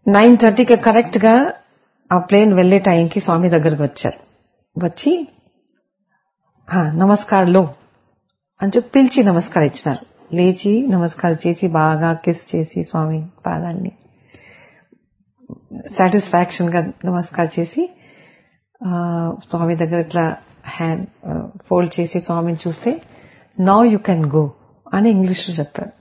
Nine థర్టీకి correct గా ఆ ప్లేన్ వెళ్లే టైంకి స్వామి దగ్గరకు వచ్చారు వచ్చి "ఆ, నమస్కారంలో అని చెప్పి పిలిచి నమస్కారం ఇచ్చినారు లేచి నమస్కారం చేసి బాగా కిస్ చేసి స్వామి పాదాన్ని సాటిస్ఫాక్షన్ గా నమస్కారం చేసి ఆ, స్వామి దగ్గర ఇట్లా హ్యాండ్ ఫోల్డ్ చేసి స్వామిని చూస్తే నౌ యూ కెన్ గో అని ఇంగ్లీష్ లో చెప్పారు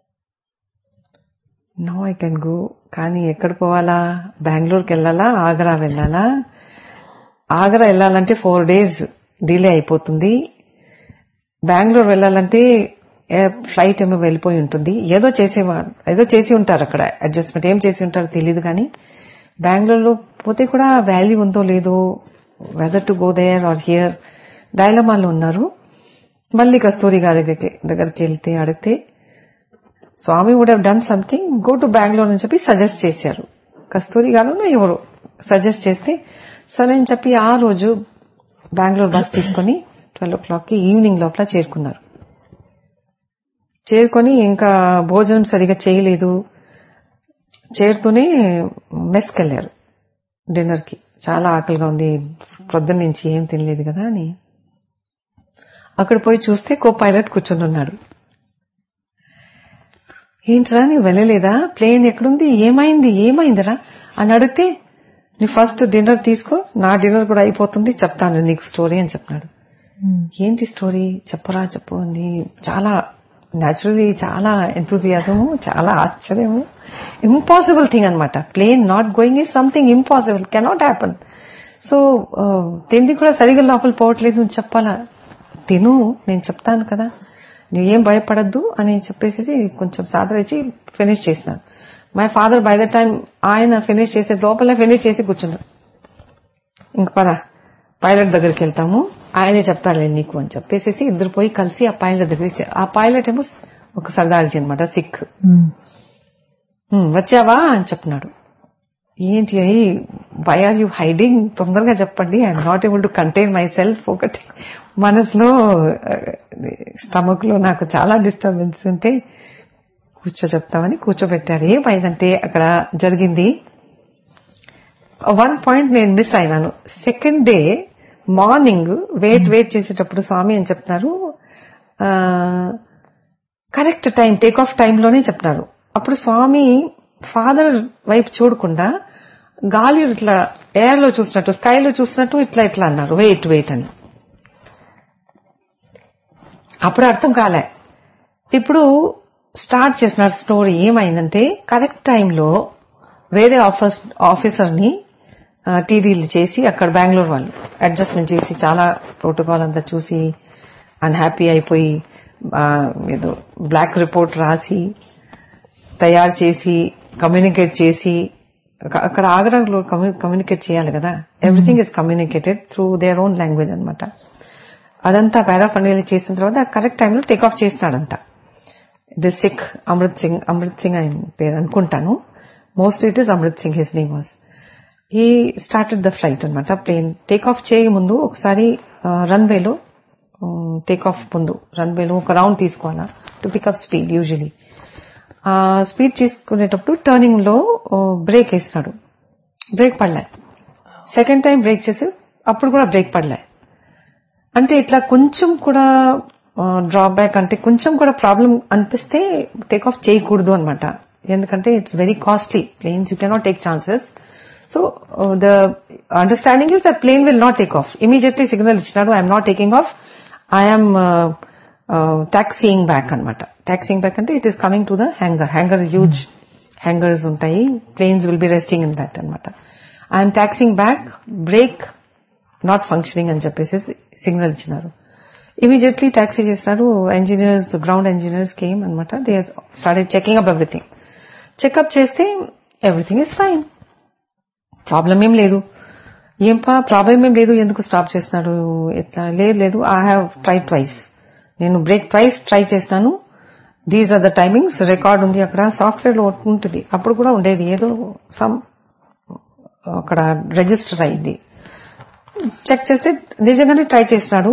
నో ఐ కెన్ గో కానీ ఎక్కడ పోవాలా బెంగళూరుకి వెళ్ళాలా ఆగ్రా వెళ్ళాలా ఆగ్రా వెళ్ళాలంటే ఫోర్ డేస్ డిలే అయిపోతుంది బెంగళూరు వెళ్ళాలంటే ఫ్లైట్ ఏమో వెళ్ళిపోయి ఉంటుంది ఏదో చేసేవాడు ఏదో చేసి ఉంటారు అక్కడ అడ్జస్ట్మెంట్ ఏం చేసి ఉంటారో తెలియదు కానీ బెంగళూరులో పోతే కూడా వాల్యూ ఉందో లేదో whether to go there or here డైలమాలో ఉన్నారు మళ్ళీ కస్తూరి గారి దగ్గరికి దగ్గరికి వెళ్తే అడిగితే Swami would have done something go to Bengaluru అని చెప్పి సజెస్ట్ చేశారు కస్తూరి గారు ఎవరు సజెస్ట్ చేస్తే సరే అని చెప్పి ఆ రోజు బెంగళూరు బస్ తీసుకుని ట్వెల్వ్ ఓ క్లాక్ కి ఈవినింగ్ లోపల చేరుకున్నారు చేరుకొని ఇంకా భోజనం సరిగా చేయలేదు చేరుతూనే మెస్కి వెళ్ళారు డిన్నర్ కి చాలా ఆకలిగా ఉంది ప్రొద్దున నుంచి ఏం తినలేదు కదా అని అక్కడ పోయి చూస్తే కో పైలట్ కూర్చొని ఉన్నాడు ఏంట్రా నువ్వు వెళ్ళలేదా ప్లేన్ ఎక్కడుంది ఏమైంది ఏమైందిరా అని అడిగితే నీ ఫస్ట్ డిన్నర్ తీసుకో నా డిన్నర్ కూడా అయిపోతుంది చెప్తాను నీకు స్టోరీ అని చెప్పినాడు ఏంటి స్టోరీ చెప్పరా చెప్పు అని చాలా న్యాచురలీ చాలా ఎంతూజియాజము చాలా ఆశ్చర్యము ఇంపాసిబుల్ థింగ్ అనమాట plane not going is something impossible cannot happen so తిండి కూడా సరిగా లోపల పోవట్లేదు నువ్వు చెప్పాలా తిను నేను చెప్తాను కదా నువ్వేం భయపడద్దు అని చెప్పేసి కొంచెం సాధన ఇచ్చి ఫినిష్ చేసినాడు my father by the time ఆయన ఫినిష్ చేసే లోపల ఫినిష్ చేసి కూర్చున్నాడు ఇంక పద పైలట్ దగ్గరికి వెళ్తాము ఆయనే చెప్తాడులే నీకు అని చెప్పేసి ఇద్దరు పోయి కలిసి ఆ పైలట్ దగ్గరికి చే- ఆ పైలట్ ఏమో ఒక సర్దార్జీ అనమాట సిక్ "హ్మ్, వచ్చావా అని చెప్పినాడు ఏంటి వై ఆర్ యూ హైడింగ్ తొందరగా చెప్పండి I'm not able to contain myself ఒకటి మనసులో స్టమక్ లో నాకు చాలా డిస్టర్బెన్స్ ఉంటే కూర్చో చెప్తామని కూర్చోబెట్టారు ఏమైందంటే అక్కడ జరిగింది వన్ పాయింట్ నేను మిస్ అయినాను second day morning wait wait చేసేటప్పుడు స్వామి అని చెప్తున్నారు కరెక్ట్ టైం టేక్ ఆఫ్ టైంలోనే చెప్తున్నారు అప్పుడు స్వామి ఫాదర్ వైపు చూడకుండా గాలి ఇట్లా ఎయిర్ లో చూసినట్టు స్కైలో చూసినట్టు ఇట్లా ఇట్లా అన్నారు వెయిట్ వెయిట్ అని అప్పుడు అర్థం కాలే ఇప్పుడు స్టార్ట్ చేసిన స్టోరీ ఏమైందంటే కరెక్ట్ టైంలో వేరే ఆఫీస్ ఆఫీసర్ ని టీడీలు చేసి అక్కడ బెంగళూరు వాళ్ళు అడ్జస్ట్మెంట్ చేసి చాలా ప్రోటోకాల్ అంతా చూసి అన్హ్యాపీ అయిపోయి ఆ, ఏదో బ్లాక్ రిపోర్ట్ రాసి తయారు చేసి కమ్యూనికేట్ చేసి అక్క- అక్కడ ఆగ్రాలో కమ్యూనికేట్ చేయాలి కదా everything is communicated through their own language అన్నమాట అదంతా పారాఫండియల్ చేసిన తర్వాత కరెక్ట్ టైంలో టేక్ ఆఫ్ చేసినాడంట ది సిక్ అమృత్ సింగ్ అమృత్ సింగ్ ఆయన పేరు అనుకుంటాను mostly it is Amrit Singh his name was ఈ స్టార్టెడ్ ద ఫ్లైట్ అనమాట ప్లేన్ టేక్ ఆఫ్ చేయ ముందు ఒకసారి రన్వేలో టేక్ ఆఫ్ ముందు రన్వేలో ఒక రౌండ్ తీసుకోవాలా టు పికప్ స్పీడ్ యూజువలీ ఆ స్పీడ్ తీసుకునేటప్పుడు టర్నింగ్ లో బ్రేక్ వేస్తున్నాడు బ్రేక్ పడలే సెకండ్ టైం బ్రేక్ చేసి అప్పుడు కూడా బ్రేక్ పడలే అంటే ఇట్లా కొంచెం కూడా డ్రాబ్యాక్ అంటే కొంచెం కూడా ప్రాబ్లం అనిపిస్తే టేక్ ఆఫ్ చేయకూడదు అనమాట ఎందుకంటే it's very costly planes you cannot take chances so the understanding is that plane will not take off immediately signal ఇచ్చినాడు I'm not taking off I'm taxiing back అనమాట taxiing back అంటే it is coming to the hangar hangar huge hangars ఉంటాయి planes will be resting in that అనమాట I'm taxiing back brake not functioning అని చెప్పేసి signal ఇచ్చినారు immediately taxi చేసినారు engineers ground engineers came అనమాట they started checking up everything checkup చేస్తే everything is fine problem ఏం లేదు ఏం పా ప్రాబ్లం ఏం లేదు ఎందుకు స్టాప్ చేస్తున్నాడు ఎట్లా లేదు లేదు ఐ హ్యావ్ ట్రై ట్వైస్ నేను బ్రేక్ ట్వైస్ ట్రై చేసినాను these are the timings record ఉంది అక్కడ సాఫ్ట్వేర్ లో ఉంటుంది అప్పుడు కూడా ఉండేది ఏదో సమ్ అక్కడ రిజిస్టర్ అయింది చెక్ చేస్తే నిజంగానే ట్రై చేసినాడు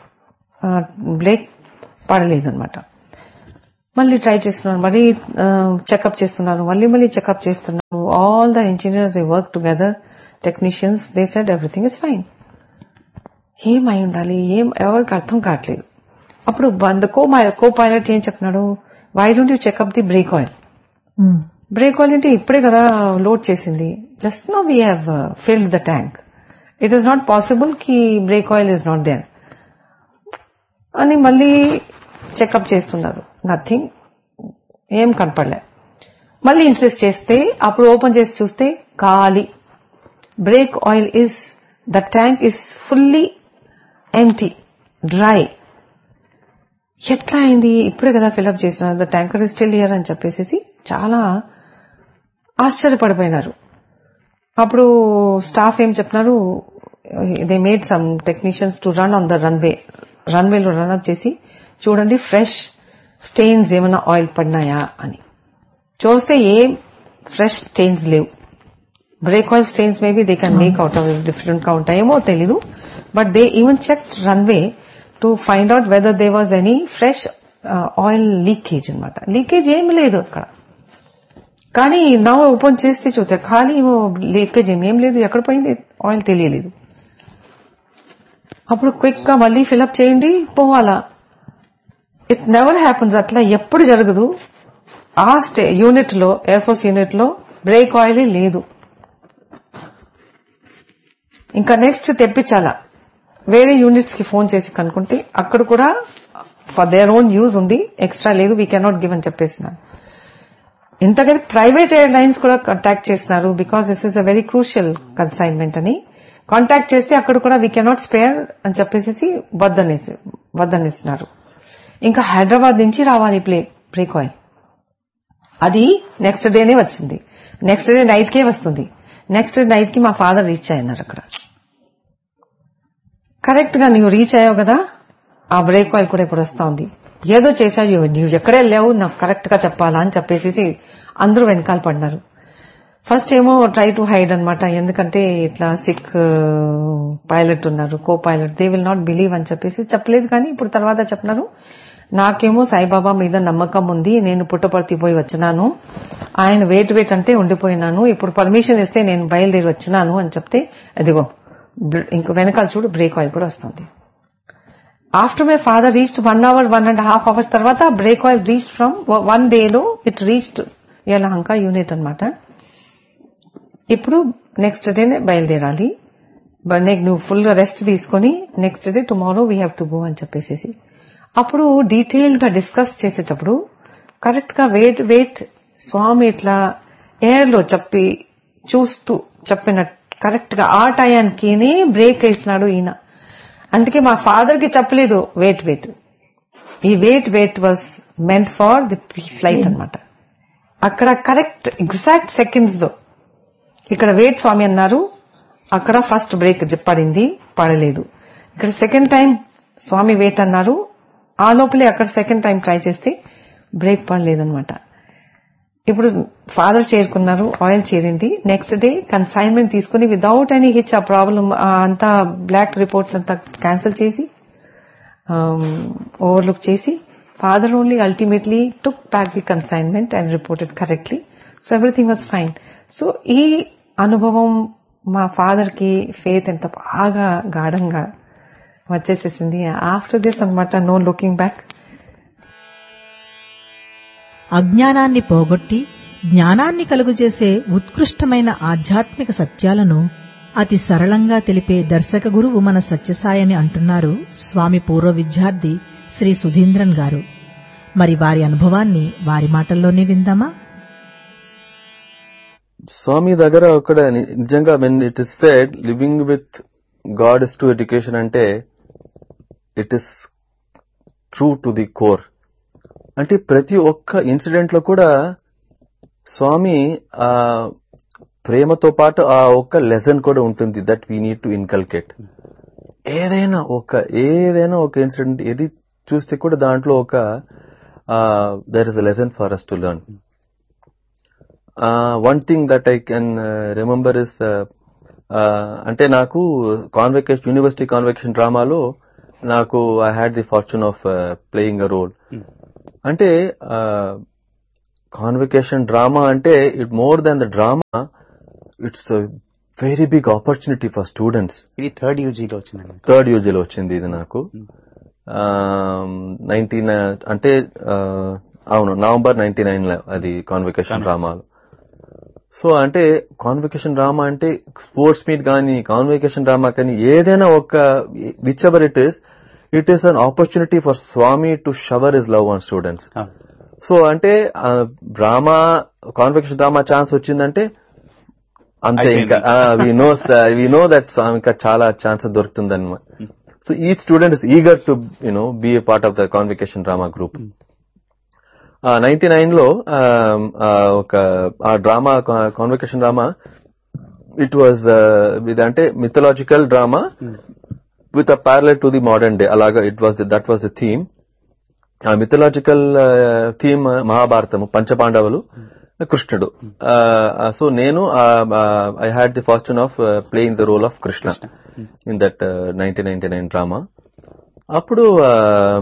బ్రేక్ పడలేదు అనమాట మళ్ళీ ట్రై చేస్తున్నాను మళ్ళీ చెకప్ చేస్తున్నాను మళ్ళీ మళ్ళీ చెకప్ చేస్తున్నాను all the engineers, they worked together, technicians, they said everything is fine. ఏమై ఉండాలి ఏం ఎవరికి అర్థం కావట్లేదు అప్పుడు ద కో కో పైలట్ ఏం చెప్తున్నాడు why don't you check up the brake oil brake oil అంటే ఇప్పుడే కదా లోడ్ చేసింది just no we have filled the tank it is not possible కి brake oil is not there అని మళ్ళీ చెకప్ చేస్తున్నారు నథింగ్ ఏం కనపడలే మళ్ళీ ఇన్సిస్ట్ చేస్తే అప్పుడు ఓపెన్ చేసి చూస్తే ఖాళీ brake oil is the tank is fully empty dry ఎట్లా అయింది ఇప్పుడే కదా ఫిల్అప్ చేసిన the tanker is still here అని చెప్పేసి చాలా ఆశ్చర్యపడిపోయినారు అప్పుడు స్టాఫ్ ఏం చెప్తున్నారు they made some technicians to run on the runway రన్వేలో రన్ అప్ చేసి చూడండి ఫ్రెష్ స్టెయిన్స్ ఏమైనా ఆయిల్ పడినాయా అని చూస్తే ఏం ఫ్రెష్ స్టెయిన్స్ లేవు brake oil stains maybe they can make out of different గా ఉంటాయేమో తెలీదు but they even check runway to find out whether they was any fresh oil leakage అనమాట లీకేజ్ ఏమి లేదు అక్కడ కానీ నా ఓపెన్ చేస్తే చూస్తే ఖాళీ లీకేజ్ ఏం లేదు ఎక్కడ పోయింది ఆయిల్ తెలియలేదు అప్పుడు క్విక్ గా మళ్ళీ ఫిలప్ చేయండి పోవాలా ఇట్ నెవర్ హ్యాపన్స్ అట్లా ఎప్పుడు జరగదు ఆ స్టే యూనిట్ లో ఎయిర్ ఫోర్స్ యూనిట్ లో బ్రేక్ ఆయిల్ లేదు ఇంకా నెక్స్ట్ తెప్పించాలా వేరే యూనిట్స్ కి ఫోన్ చేసి కనుక్కుంటే అక్కడ కూడా ఫర్ దేర్ ఓన్ యూజ్ ఉంది ఎక్స్ట్రా లేదు వీ కెనాట్ గివ్ అని చెప్పేసినారు ఇంతకని ప్రైవేట్ ఎయిర్ లైన్స్ కూడా కాంటాక్ట్ చేసినారు because this is a very crucial consignment అని కాంటాక్ట్ చేస్తే అక్కడ కూడా వీ కెనాట్ స్పేర్ అని చెప్పేసి వద్దనేసి వద్దనేసినారు ఇంకా హైదరాబాద్ నుంచి రావాలి ప్లే బ్రేక్ ఆయిల్ అది నెక్స్ట్ డేనే వచ్చింది నెక్స్ట్ డే నైట్ కే వస్తుంది నెక్స్ట్ డే నైట్ కి మా ఫాదర్ రీచ్ అయ్యారు అక్కడ కరెక్ట్ గా నువ్వు రీచ్ అయ్యావు కదా ఆ బ్రేక్ ఆయిల్ కూడా ఇప్పుడు వస్తా ఉంది ఏదో చేశావు నువ్వు ఎక్కడే లేవు నాకు కరెక్ట్ గా చెప్పాలా అని చెప్పేసి అందరూ వెనకాల పడినారు ఫస్ట్ ఏమో ట్రై టు హైడ్ అనమాట ఎందుకంటే ఇట్లా సిక్ పైలట్ ఉన్నారు co pilot they will not believe అని చెప్పేసి చెప్పలేదు కానీ ఇప్పుడు తర్వాత చెప్పినారు నాకేమో సాయిబాబా మీద నమ్మకం ఉంది నేను పుట్టపర్తి పోయి వచ్చినాను ఆయన వెయిట్ వెయిట్ అంటే ఉండిపోయినాను ఇప్పుడు పర్మిషన్ ఇస్తే నేను బయలుదేరి వచ్చినాను అని చెప్తే అదిగో ఇంక వెనకాల చూడు బ్రేక్ ఆయిల్ కూడా వస్తుంది after my father reached one hour one and half hours తర్వాత brake oil reach from one డేలో ఇట్ రీచ్డ్ యలహంక యూనిట్ అనమాట ఇప్పుడు నెక్స్ట్ డేనే బయలుదేరాలి నువ్వు ఫుల్ రెస్ట్ తీసుకొని next day tomorrow we have to go అని చెప్పేసి అప్పుడు డీటెయిల్ గా డిస్కస్ చేసేటప్పుడు కరెక్ట్ గా వెయిట్ వెయిట్ స్వామి ఇట్లా ఎయిర్ లో చెప్పి చూస్తూ చెప్పిన కరెక్ట్ గా ఆ టయానికినే బ్రేక్ వేసినాడు ఈయన అందుకే మా ఫాదర్ కి చెప్పలేదు వెయిట్ వెయిట్ ఈ wait wait was meant for the flight అనమాట అక్కడ కరెక్ట్ ఎగ్జాక్ట్ సెకండ్స్ లో ఇక్కడ వెయిట్ స్వామి అన్నారు అక్కడ ఫస్ట్ బ్రేక్ పడింది పడలేదు ఇక్కడ సెకండ్ టైం స్వామి వెయిట్ అన్నారు ఆ లోపలే అక్కడ సెకండ్ టైం ట్రై చేస్తే బ్రేక్ పడలేదనమాట ఇప్పుడు ఫాదర్ చేరుకున్నారు ఆయిల్ చేరింది నెక్స్ట్ డే కన్సైన్మెంట్ తీసుకుని వితౌట్ ఎనీ హిచ్ ఆ ప్రాబ్లం అంతా బ్లాక్ రిపోర్ట్స్ అంతా క్యాన్సిల్ చేసి ఓవర్లుక్ చేసి father only ultimately took back the consignment and reported correctly so everything was fine so ఈ అనుభవం మా ఫాదర్ కి ఫేత్ ఎంత బాగా గాఢంగా వచ్చేసేసింది ఆఫ్టర్ దిస్ అనమాట నో లుకింగ్ బ్యాక్ అజ్ఞానాన్ని పోగొట్టి జ్ఞానాన్ని కలుగజేసే ఉత్కృష్టమైన ఆధ్యాత్మిక సత్యాలను అతి సరళంగా తెలిపే దర్శక గురువు మన సత్యసాయని అంటున్నారు స్వామి పూర్వ విద్యార్థి శ్రీ సుధీంద్రన్ గారు మరి వారి అనుభవాన్ని వారి మాటల్లోనే విందామా స్వామి దగ్గర ఒక నిజంగా when it is said living with God is to education అంటే it is true to the core అంటే ప్రతి ఒక్క ఇన్సిడెంట్ లో కూడా స్వామి ఆ ప్రేమతో పాటు ఆ ఒక్క లెసన్ కూడా ఉంటుంది that we need to inculcate ఏదైనా ఒక ఏదైనా ఒక ఇన్సిడెంట్ ఏది చూస్తే కూడా దాంట్లో ఒక there is a lesson for us to learn one thing that I can remember is అంటే నాకు కాన్వెకేషన్ యూనివర్సిటీ కాన్వెకేషన్ డ్రామాలో నాకు I had the fortune of playing a role అంటే కాన్వికేషన్ డ్రామా అంటే it more than the drama it's very big opportunity for students ఇది third యూజీలో వచ్చిందండి third యూజీలో వచ్చింది ఇది నాకు నైన్టీన్ అంటే ఆ, అవును నవంబర్ నైన్టీ నైన్ లో అది కాన్వికేషన్ డ్రామాలు సో అంటే కాన్వికేషన్ డ్రామా అంటే స్పోర్ట్స్ మీట్ కానీ కాన్వికేషన్ డ్రామా కానీ ఏదైనా ఒక whichever it is it is an opportunity for Swami to shower his love on students so అంటే డ్రామా కాన్వికేషన్ డ్రామా ఛాన్స్ వచ్చిందంటే అంతే ఇంకా we knows we know that ఇంకా చాలా ఛాన్స్ దొరుకుతుంది అనమాట సో ఈ student is eager to you know be a part of the convocation drama group ninety nine లో ఆ, ఆ, ఒక ఆ drama convocation drama it was ఇది అంటే mythological drama with a parallel to the modern day అలాగా it was that was the theme ఆ mythological theme మహాభారతము పంచపాండవులు కృష్ణుడు సో నేను I had the fortune of playing the role of Krishna in that nineteen ninety nine drama అప్పుడు ఆ,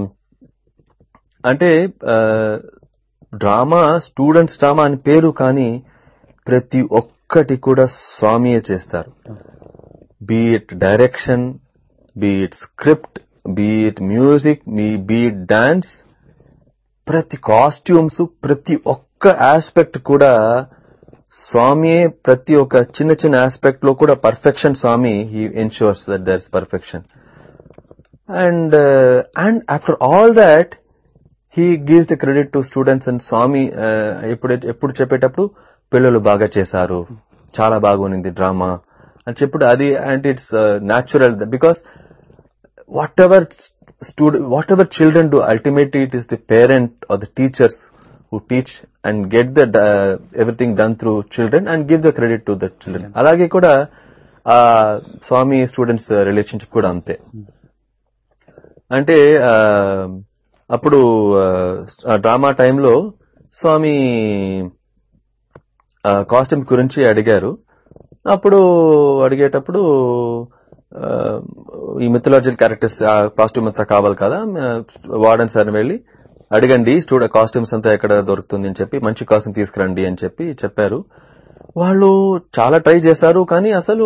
అంటే drama students drama అని పేరు కానీ ప్రతి ఒక్కటి కూడా స్వామియే చేస్తారు be it direction be it script be it music మీ బీ ఇట్ డాన్స్ ప్రతి కాస్ట్యూమ్స్ ప్రతి ఒక్క ఆస్పెక్ట్ కూడా స్వామియే ప్రతి ఒక్క చిన్న చిన్న ఆస్పెక్ట్ లో కూడా perfection Swami he ensures that there is perfection and and after all that he gives the credit to students and Swami uh, ఎప్పుడు ఎప్పుడు చెప్పేటప్పుడు పిల్లలు బాగా చేశారు చాలా బాగుంది డ్రామా అని చెప్పుడు అది and it's natural because whatever student whatever children do ultimately it is the parent or the teachers who teach and get the everything done through children and give the credit to the children అలాగే కూడా ఆ స్వామి students relationship కూడా అంతే అంటే ఆ, అప్పుడు drama టైంలో స్వామి costume గురించి అడిగారు అప్పుడు అడిగేటప్పుడు ఆ, ఈ మిథలాజికల్ క్యారెక్టర్స్ కాస్ట్యూమ్ అంతా కావాలి కదా వార్డెన్ సార్ వెళ్ళి అడగండి స్టూడెంట్ కాస్ట్యూమ్స్ అంతా ఎక్కడ దొరుకుతుంది అని చెప్పి మంచి కాస్ట్యూమ్ తీసుకురండి అని చెప్పి చెప్పారు వాళ్ళు చాలా ట్రై చేశారు కానీ అసలు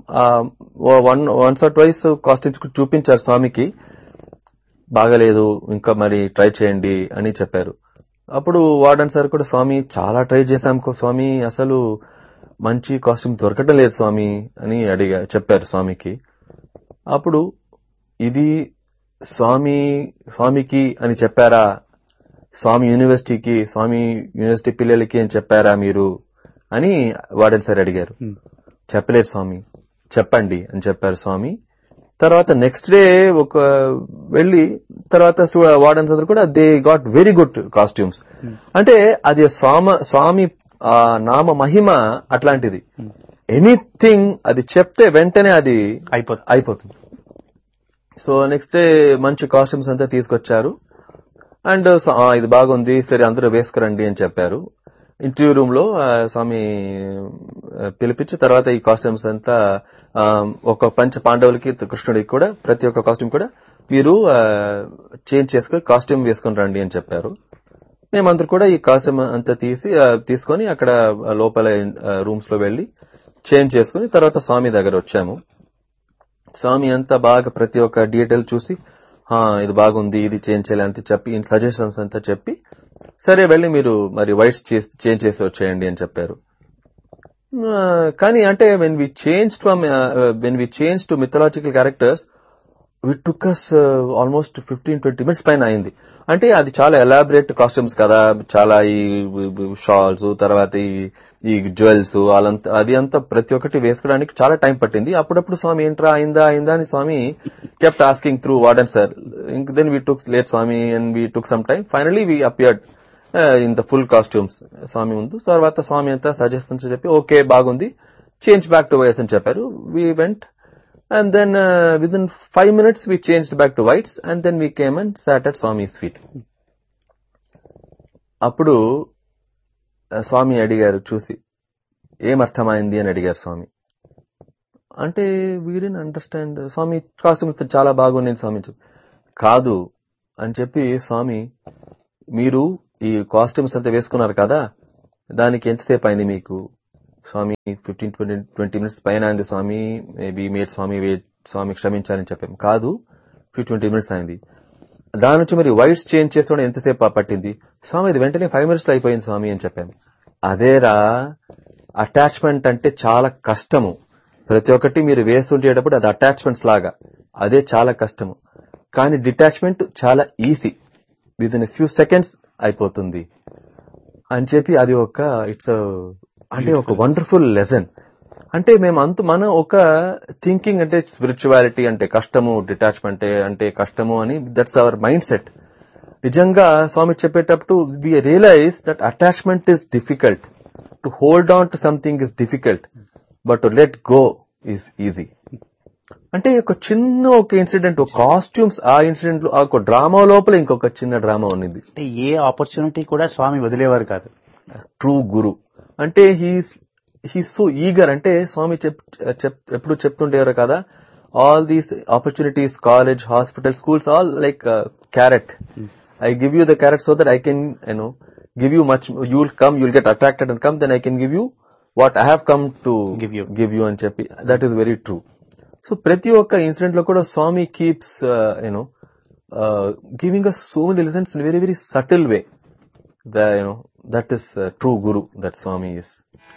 one once or twice costumes చూపించారు స్వామికి బాగలేదు ఇంకా మరి ట్రై చేయండి అని చెప్పారు అప్పుడు వార్డెన్ సార్ కూడా స్వామి చాలా ట్రై చేశాం కో స్వామి అసలు మంచి కాస్ట్యూమ్ దొరకటం లేదు స్వామి అని అడిగా చెప్పారు స్వామికి అప్పుడు ఇది స్వామి స్వామికి అని చెప్పారా స్వామి యూనివర్సిటీకి స్వామి యూనివర్సిటీ పిల్లలకి అని చెప్పారా మీరు అని వార్డెన్ సార్ అడిగారు చెప్పలేదు స్వామి చెప్పండి అని చెప్పారు స్వామి తర్వాత నెక్స్ట్ డే ఒక వెళ్ళి తర్వాత వార్డెన్స్ అందరు కూడా they got very good costumes అంటే అది స్వామ స్వామి ఆ నామ మహిమ అట్లాంటిది ఎనీథింగ్ అది చెప్తే వెంటనే అది అయిపోతుంది అయిపోతుంది సో నెక్స్ట్ డే మంచి కాస్ట్యూమ్స్ అంతా తీసుకొచ్చారు అండ్ ఇది బాగుంది సరే అందరూ వేసుకురండి అని చెప్పారు ఇంటర్వ్యూ రూమ్ లో ఆ, స్వామి ఆ, పిలిపించి తర్వాత ఈ కాస్ట్యూమ్స్ అంతా ఆ, ఒక పంచ పాండవులకి కృష్ణుడికి కూడా ప్రతి ఒక్క కాస్ట్యూమ్ కూడా మీరు చేంజ్ చేసుకుని కాస్ట్యూమ్ వేసుకుని రండి అని చెప్పారు మేమందరూ కూడా ఈ కాస్ట్యూమ్ అంతా తీసి ఆ, తీసుకొని అక్కడ లోపల రూమ్స్ లో వెళ్లి చేంజ్ చేసుకుని తర్వాత స్వామి దగ్గర వచ్చాము స్వామి అంతా బాగా ప్రతి ఒక్క డీటెయిల్ చూసి "హా, ఇది బాగుంది ఇది చేంజ్ చేయాలి అంత చెప్పి సజెషన్స్ అంతా చెప్పి సరే వెళ్ళి మీరు మరి వైట్స్ చేంజ్ చేసి వచ్చేయండి అని చెప్పారు ఆ, కానీ అంటే when we change from when we change to mythological characters it took us almost fifteen twenty minutes పైన అయింది అంటే అది చాలా ఎలాబరేట్ కాస్ట్యూమ్స్ కదా చాలా ఈ షాల్స్ తర్వాత ఈ ఈ జ్యువెల్స్ వాళ్ళంతా అది అంతా ప్రతి ఒక్కటి వేసుకోవడానికి చాలా టైం పట్టింది అప్పుడప్పుడు స్వామి ఏంట్రా అయిందా అయిందా అని Swami kept asking through warden sir then we took late Swami and we took some time finally we appeared in the full costumes Swami ముందు తర్వాత స్వామి అంతా సజెషన్స్ చెప్పి ఓకే బాగుంది చేంజ్ బ్యాక్ టు వైట్స్ అని చెప్పారు we went and then within five minutes we change back to whites and then we came and sat at Swami's feet అప్పుడు ఆ, స్వామి అడిగారు చూసి ఏం అర్థమైంది అని అడిగారు స్వామి అంటే వీడిని అండర్స్టాండ్ స్వామి కాస్ట్యూమ్ చాలా బాగుంది స్వామి చెప్పి. కాదు అని చెప్పి స్వామి మీరు ఈ కాస్ట్యూమ్స్ అంతా వేసుకున్నారు కదా దానికి ఎంతసేపు అయింది మీకు Swami fifteen twenty twenty minutes పైన అయింది స్వామి మేబీ మీరు స్వామి wait, స్వామి క్షమించాలని చెప్పాం కాదు ఫిఫ్టీ ట్వంటీ మినిట్స్ అయింది దాని నుంచి మరి వైట్స్ చేంజ్ చేసుకోవడం ఎంతసేపు పట్టింది స్వామి ఇది వెంటనే ఫైవ్ మినిట్స్ లో అయిపోయింది స్వామి అని చెప్పాం అదేరా అటాచ్మెంట్ అంటే చాలా కష్టము ప్రతి ఒక్కటి మీరు వేస్తుంటేటప్పుడు అది అటాచ్మెంట్స్ లాగా అదే చాలా కష్టము కానీ డిటాచ్మెంట్ చాలా easy within few seconds అయిపోతుంది అని చెప్పి అది ఒక ఇట్స్ అంటే ఒక వండర్ఫుల్ లెసన్ అంటే మేము అంత మనం ఒక థింకింగ్ అంటే స్పిరిచువాలిటీ అంటే కష్టము డిటాచ్మెంట్ అంటే కష్టము అని దట్స్ అవర్ మైండ్ సెట్ నిజంగా స్వామి చెప్పేటప్పుడు we realize that attachment is difficult to hold on to something is difficult but to let go is easy అంటే ఒక చిన్న ఒక ఇన్సిడెంట్ ఒక కాస్ట్యూమ్స్ ఆ ఇన్సిడెంట్ లో ఆ ఒక డ్రామా లోపల ఇంకొక చిన్న డ్రామా ఉన్నది అంటే ఏ ఆపర్చునిటీ కూడా స్వామి వదిలేవారు కాదు ట్రూ గురు అంటే హీస్ హీస్ సో ఈగర్ అంటే స్వామి చెప్ చెప్ ఎప్పుడు చెప్తుండేవారు కదా all these opportunities college hospital schools all like carrot I give you the carrot so that I can you know give you much you will come you'll get attracted and come then I can give you what I have come to Give you. Give you అని చెప్పి that is very true so ప్రతి ఒక్క incident లో కూడా Swami keeps you know giving us so many lessons in very very subtle way the you know that is true guru that Swami is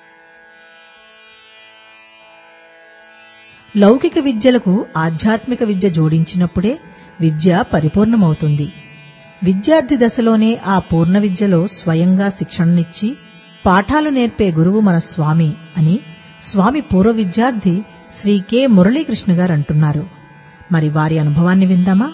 లౌకిక విద్యలకు ఆధ్యాత్మిక విద్య జోడించినప్పుడే విద్య పరిపూర్ణమవుతుంది విద్యార్థి దశలోనే ఆ పూర్ణ విద్యలో స్వయంగా శిక్షణనిచ్చి పాఠాలు నేర్పే గురువు మన స్వామి అని స్వామి పూర్వ విద్యార్థి శ్రీ కె మురళీకృష్ణ గారు అంటున్నారు మరి వారి అనుభవాన్ని విందామా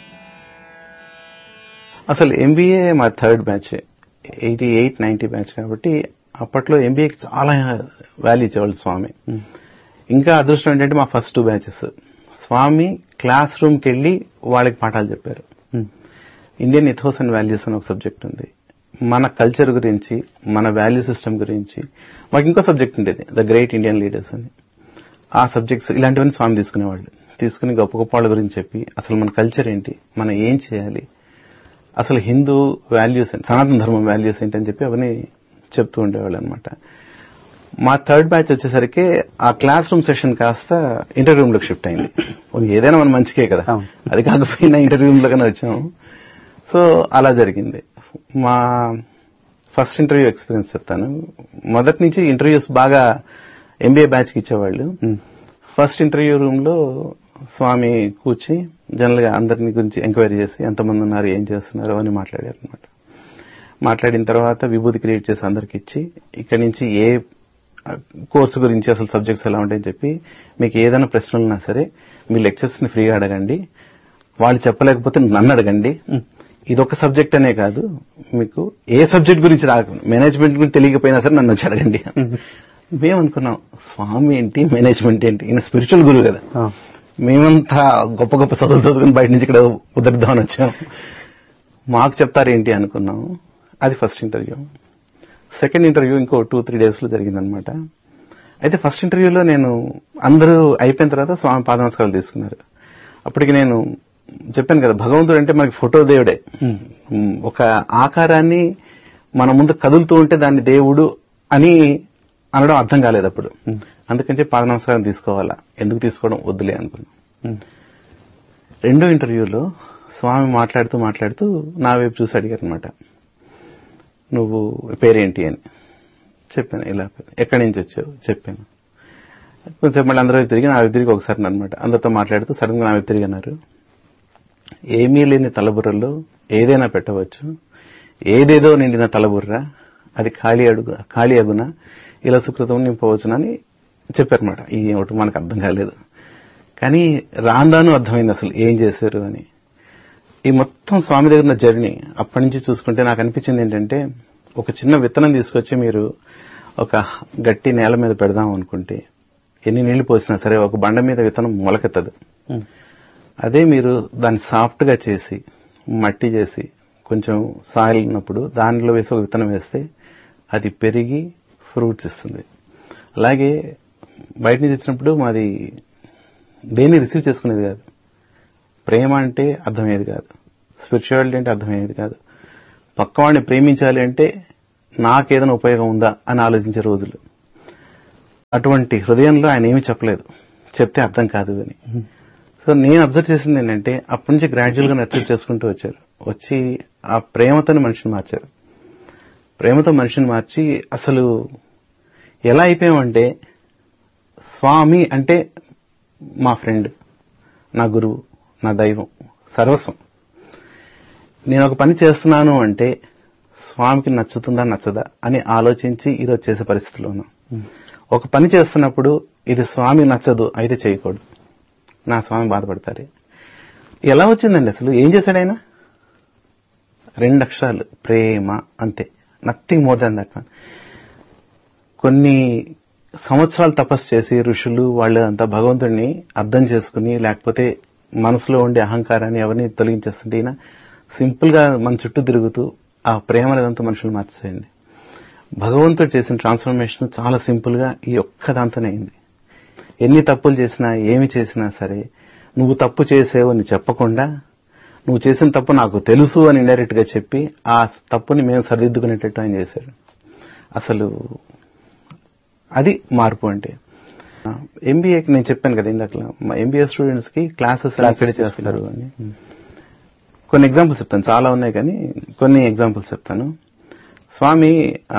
అసలు ఎంబీఏ మా third batch eighty eight ninety batch కాబట్టి అప్పట్లో ఎంబీఏకి చాలా వాల్యూ ఇచ్చేవాళ్ళు స్వామి ఇంకా అదృష్టం ఏంటంటే మా first two batches Swami class రూమ్కి వెళ్ళి వాళ్ళకి పాఠాలు చెప్పారు ఇండియన్ ఇథోస్ అండ్ వాల్యూస్ అని ఒక సబ్జెక్ట్ ఉంది మన కల్చర్ గురించి మన వాల్యూ సిస్టమ్ గురించి మాకు ఇంకో సబ్జెక్ట్ ఉండేది ద గ్రేట్ ఇండియన్ లీడర్స్ అని ఆ సబ్జెక్ట్స్ ఇలాంటివన్నీ స్వామి తీసుకునేవాళ్ళు తీసుకుని గొప్ప గొప్ప వాళ్ళ గురించి చెప్పి అసలు మన కల్చర్ ఏంటి మనం ఏం చేయాలి అసలు హిందూ వాల్యూస్ ఏంటి సనాతన ధర్మం వాల్యూస్ ఏంటి అని చెప్పి అవన్నీ చెప్తూ ఉండేవాళ్ళు అనమాట మా థర్డ్ బ్యాచ్ వచ్చేసరికి ఆ క్లాస్ రూమ్ సెషన్ కాస్త ఇంటర్వ్యూ రూమ్ లోకి షిఫ్ట్ అయింది ఓ, ఏదైనా మన మంచికే కదా అవును. అది కాకపోయినా ఇంటర్వ్యూ రూమ్ లోకనే వచ్చాము సో అలా జరిగింది మా ఫస్ట్ ఇంటర్వ్యూ ఎక్స్పీరియన్స్ చెప్తాను మొదటి నుంచి ఇంటర్వ్యూస్ బాగా ఎంబీఏ బ్యాచ్ కి ఇచ్చేవాళ్ళు ఫస్ట్ ఇంటర్వ్యూ రూమ్ లో స్వామి కూర్చి జనరల్ గా అందరిని గురించి ఎంక్వైరీ చేసి ఎంతమంది ఉన్నారు ఏం చేస్తున్నారు అని మాట్లాడారు అనమాట మాట్లాడిన తర్వాత విభూతి క్రియేట్ చేసి అందరికి ఇచ్చి ఇక్కడి నుంచి ఏ కోర్సు గురించి అసలు సబ్జెక్ట్స్ ఎలా ఉంటాయని చెప్పి మీకు ఏదైనా ప్రశ్నలు ఉన్నా సరే మీ లెక్చర్స్ ని ఫ్రీగా అడగండి వాళ్ళు చెప్పలేకపోతే నన్ను అడగండి ఇది ఒక సబ్జెక్ట్ అనే కాదు మీకు ఏ సబ్జెక్ట్ గురించి రాక మేనేజ్మెంట్ గురించి తెలియకపోయినా సరే నన్ను వచ్చి అడగండి మేము అనుకున్నాం స్వామి ఏంటి మేనేజ్మెంట్ ఏంటి ఈయన స్పిరిచువల్ గురువు కదా మేమంతా గొప్ప గొప్ప చదువులు చదువుకుని బయట నుంచి ఇక్కడ ఉదరిద్దామని వచ్చాం మాకు చెప్తారేంటి అనుకున్నాం అది ఫస్ట్ ఇంటర్వ్యూ సెకండ్ ఇంటర్వ్యూ ఇంకో టూ త్రీ డేస్ లో జరిగిందనమాట అయితే ఫస్ట్ ఇంటర్వ్యూలో నేను అందరూ అయిపోయిన తర్వాత స్వామి పాద నమస్కారాలు తీసుకున్నారు అప్పటికి నేను చెప్పాను కదా భగవంతుడు అంటే మనకి ఫోటో దేవుడే ఉమ్, ఒక ఆకారాన్ని మన ముందు కదులుతూ ఉంటే దాన్ని దేవుడు అని అనడం అర్థం కాలేదు అప్పుడు అందుకని చెప్పి పాద నమస్కారం తీసుకోవాలా ఎందుకు తీసుకోవడం వద్దులే అనుకున్నాం రెండో ఇంటర్వ్యూలో స్వామి మాట్లాడుతూ మాట్లాడుతూ నా వైపు చూసి అడిగారు అనమాట నువ్వు పేరేంటి అని చెప్పాను ఇలా ఎక్కడి నుంచి వచ్చావు చెప్పాను కొంచెం మళ్ళీ అందరూ వైపు తిరిగి నా వైపు తిరిగి ఒకసారి అనమాట అందరితో మాట్లాడుతూ సడన్ గా నా వైపు తిరిగి అన్నారు ఏమీ లేని తలబుర్రలో ఏదైనా పెట్టవచ్చు ఏదేదో నిండిన తలబుర్ర అది ఖాళీ అడుగు ఖాళీ అగున ఇలా సుకృతం నింపవచ్చునని చెప్పారన్నమాట ఈ ఒకటి మనకు అర్థం కాలేదు కానీ రాందాను అర్థమైంది అసలు ఏం చేశారు అని ఈ మొత్తం స్వామి దగ్గర ఉన్న జర్నీ అప్పటి నుంచి చూసుకుంటే నాకు అనిపించింది ఏంటంటే ఒక చిన్న విత్తనం తీసుకొచ్చి మీరు ఒక గట్టి నేల మీద పెడదాం అనుకుంటే ఎన్ని నీళ్లు పోసినా సరే ఒక బండ మీద విత్తనం మొలకెత్తదు అదే మీరు దాన్ని సాఫ్ట్ గా చేసి మట్టి చేసి కొంచెం సాయిల్ ఉన్నప్పుడు దానిలో వేసి ఒక విత్తనం వేస్తే అది పెరిగి ఫ్రూట్స్ ఇస్తుంది అలాగే బయట నుంచి వచ్చినప్పుడు మాది దేన్ని రిసీవ్ చేసుకునేది కాదు ప్రేమ అంటే అర్థమయ్యేది కాదు స్పిరిచువాలిటీ అంటే అర్థమయ్యేది కాదు పక్కవాడిని ప్రేమించాలి అంటే నాకేదైనా ఉపయోగం ఉందా అని ఆలోచించే రోజులు అటువంటి హృదయంలో ఆయన ఏమీ చెప్పలేదు చెప్తే అర్థం కాదు అని సో నేను అబ్జర్వ్ చేసింది ఏంటంటే అప్పటి నుంచి గ్రాడ్యువల్ గా నర్చర్ చేసుకుంటూ వచ్చారు వచ్చి ఆ ప్రేమతో మనిషిని మార్చారు ప్రేమతో మనిషిని మార్చి అసలు ఎలా అయిపోయామంటే స్వామి అంటే మా ఫ్రెండ్ నా గురువు నా దైవం సర్వస్వం నేను ఒక పని చేస్తున్నాను అంటే స్వామికి నచ్చుతుందా నచ్చదా అని ఆలోచించి ఈరోజు చేసే పరిస్థితిలో ఉన్నాం ఒక పని చేస్తున్నప్పుడు ఇది స్వామి నచ్చదు అయితే చేయకూడదు నా స్వామి బాధపడతారే ఎలా వచ్చిందండి అసలు ఏం చేశాడు ఆయన రెండు అక్షరాలు ప్రేమ అంతే nothing more than that one కొన్ని సంవత్సరాలు తపస్సు చేసి ఋషులు వాళ్ళు అంతా భగవంతుడిని అర్థం చేసుకుని లేకపోతే మనసులో ఉండే అహంకారాన్ని ఎవరిని తొలగించేస్తుంటే ఈయన సింపుల్ గా మన చుట్టూ తిరుగుతూ ఆ ప్రేమ అనేదంతా మనుషులు మార్చేయండి భగవంతుడు చేసిన ట్రాన్స్ఫర్మేషన్ చాలా సింపుల్ గా ఈ ఒక్క దాంతోనే అయింది ఎన్ని తప్పులు చేసినా ఏమి చేసినా సరే నువ్వు తప్పు చేసేవు అని చెప్పకుండా నువ్వు చేసిన తప్పు నాకు తెలుసు అని ఇండైరెక్ట్ గా చెప్పి ఆ తప్పుని మేము సరిదిద్దుకునేటట్టు ఆయన చేశాడు అసలు అది మార్పు అంటే ఎంబీఏకి నేను చెప్పాను కదా ఇందాక మా ఎంబీఏ స్టూడెంట్స్ కి క్లాసెస్ ఎక్కడ చేస్తున్నారు అని కొన్ని ఎగ్జాంపుల్స్ చెప్తాను చాలా ఉన్నాయి కానీ కొన్ని ఎగ్జాంపుల్స్ చెప్తాను Swami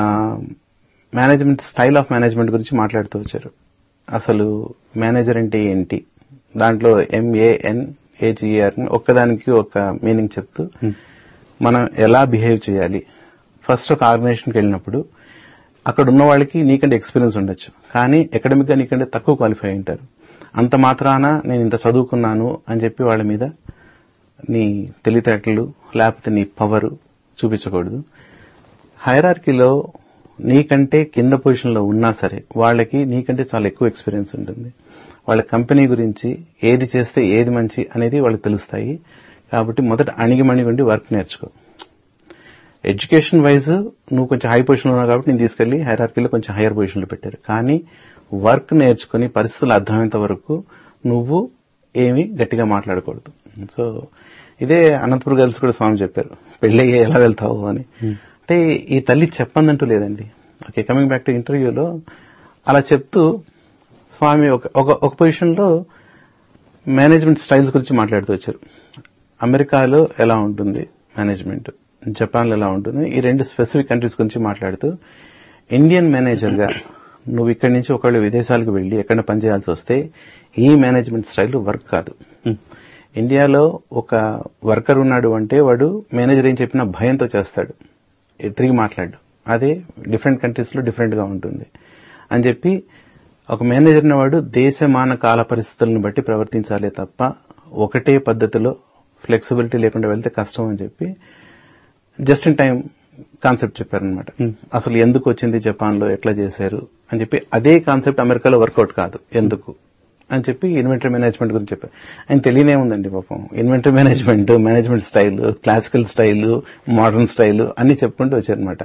management style of management గురించి మాట్లాడుతూ వచ్చారు అసలు మేనేజర్ అంటే ఏంటి దాంట్లో ఎంఏఎన్ ఏజిఆర్ ఒక్కదానికి ఒక మీనింగ్ చెప్తూ మనం ఎలా బిహేవ్ చేయాలి ఫస్ట్ ఒక ఆర్గనైజేషన్కి వెళ్ళినప్పుడు అక్కడ ఉన్న వాళ్ళకి నీకంటే ఎక్స్పీరియన్స్ ఉండొచ్చు కానీ అకాడమిక్ గా నీకంటే తక్కువ క్వాలిఫై అయి ఉంటారు అంత మాత్రాన నేను ఇంత చదువుకున్నాను అని చెప్పి వాళ్ళ మీద నీ తెలివితేటలు లేకపోతే నీ పవర్ చూపించకూడదు హైరార్కీలో నీకంటే కింద పొజిషన్లో ఉన్నా సరే వాళ్ళకి నీకంటే చాలా ఎక్కువ ఎక్స్పీరియన్స్ ఉంటుంది వాళ్ళ కంపెనీ గురించి ఏది చేస్తే ఏది మంచి అనేది వాళ్ళకి తెలుస్తాయి కాబట్టి మొదట అణిగిమణిగి ఉండి వర్క్ నేర్చుకో ఎడ్యుకేషన్ వైజ్ నువ్వు కొంచెం హై పొజిషన్ ఉన్నావు కాబట్టి నేను తీసుకెళ్లి హైరార్కీలో కొంచెం హైయర్ పొజిషన్లో పెట్టారు కానీ వర్క్ నేర్చుకుని పరిస్థితులు అర్థమైనంత వరకు నువ్వు ఏమి గట్టిగా మాట్లాడకూడదు సో ఇదే అనంతపురం గర్ల్స్ కూడా స్వామి చెప్పారు పెళ్ళయ్యే ఎలా వెళ్తావు అని అంటే ఈ తల్లి చెప్పందంటూ లేదండి ఓకే కమింగ్ బ్యాక్ టు ఇంటర్వ్యూలో అలా చెప్తూ స్వామి ఒక ఒక- ఒక పొజిషన్ లో మేనేజ్మెంట్ స్టైల్స్ గురించి మాట్లాడుతూ వచ్చారు అమెరికాలో ఎలా ఉంటుంది మేనేజ్మెంట్ జపాన్ లో ఎలా ఉంటుంది ఈ రెండు స్పెసిఫిక్ కంట్రీస్ గురించి మాట్లాడుతూ ఇండియన్ మేనేజర్ గా నువ్వు ఇక్కడి నుంచి ఒకళ్ళు విదేశాలకు వెళ్లి ఎక్కడ పనిచేయాల్సి వస్తే ఈ మేనేజ్మెంట్ స్టైల్ వర్క్ కాదు ఇండియాలో ఒక వర్కర్ ఉన్నాడు అంటే వాడు మేనేజర్ ఏం చెప్పినా భయంతో చేస్తాడు ఏ- తిరిగి మాట్లాడు అదే డిఫరెంట్ కంట్రీస్ లో డిఫరెంట్ గా ఉంటుంది అని చెప్పి ఒక మేనేజర్ వాడు దేశమాన కాల పరిస్థితులను బట్టి ప్రవర్తించాలి తప్ప ఒకటే పద్ధతిలో ఫ్లెక్సిబిలిటీ లేకుండా వెళ్తే కష్టం అని చెప్పి జస్ట్ ఇన్ టైం కాన్సెప్ట్ చెప్పారనమాట అసలు ఎందుకు వచ్చింది జపాన్ లో ఎట్లా చేశారు అని చెప్పి అదే కాన్సెప్ట్ అమెరికాలో వర్కౌట్ కాదు ఎందుకు అని చెప్పి ఇన్వెంటరీ మేనేజ్మెంట్ గురించి చెప్పారు ఆయన తెలియనే ఉందండి పాపం inventory management management style classical style modern style అన్ని చెప్పుకుంటూ వచ్చారనమాట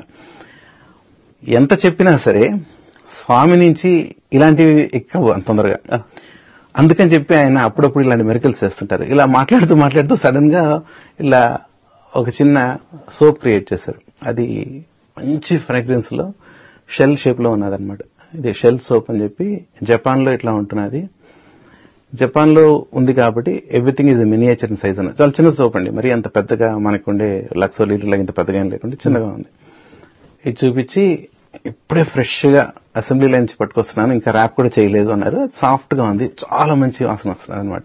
ఎంత చెప్పినా సరే స్వామి నుంచి ఇలాంటివి ఎక్కవు అంత తొందరగా అందుకని చెప్పి ఆయన అప్పుడప్పుడు ఇలాంటి మెరికల్స్ చేస్తుంటారు ఇలా మాట్లాడుతూ మాట్లాడుతూ సడన్ గా ఇలా ఒక చిన్న సోప్ క్రియేట్ చేశారు అది మంచి ఫ్రాగ్రెన్స్ లో షెల్ షేప్ లో ఉన్నదన్నమాట ఇది షెల్ సోప్ అని చెప్పి జపాన్ లో ఇట్లా ఉంటున్నది జపాన్ లో ఉంది కాబట్టి everything is miniature in size అన్న చాలా చిన్న సోప్ అండి మరి అంత పెద్దగా మనకుండే లక్సో లీటర్ ఇంత పెద్దగా ఏం లేకుండా చిన్నగా ఉంది ఇది చూపించి ఇప్పుడే ఫ్రెష్ గా అసెంబ్లీ లైన్ నుంచి పట్టుకొస్తున్నాను ఇంకా ర్యాప్ కూడా చేయలేదు అన్నారు సాఫ్ట్ గా ఉంది చాలా మంచి వాసన వస్తుంది అనమాట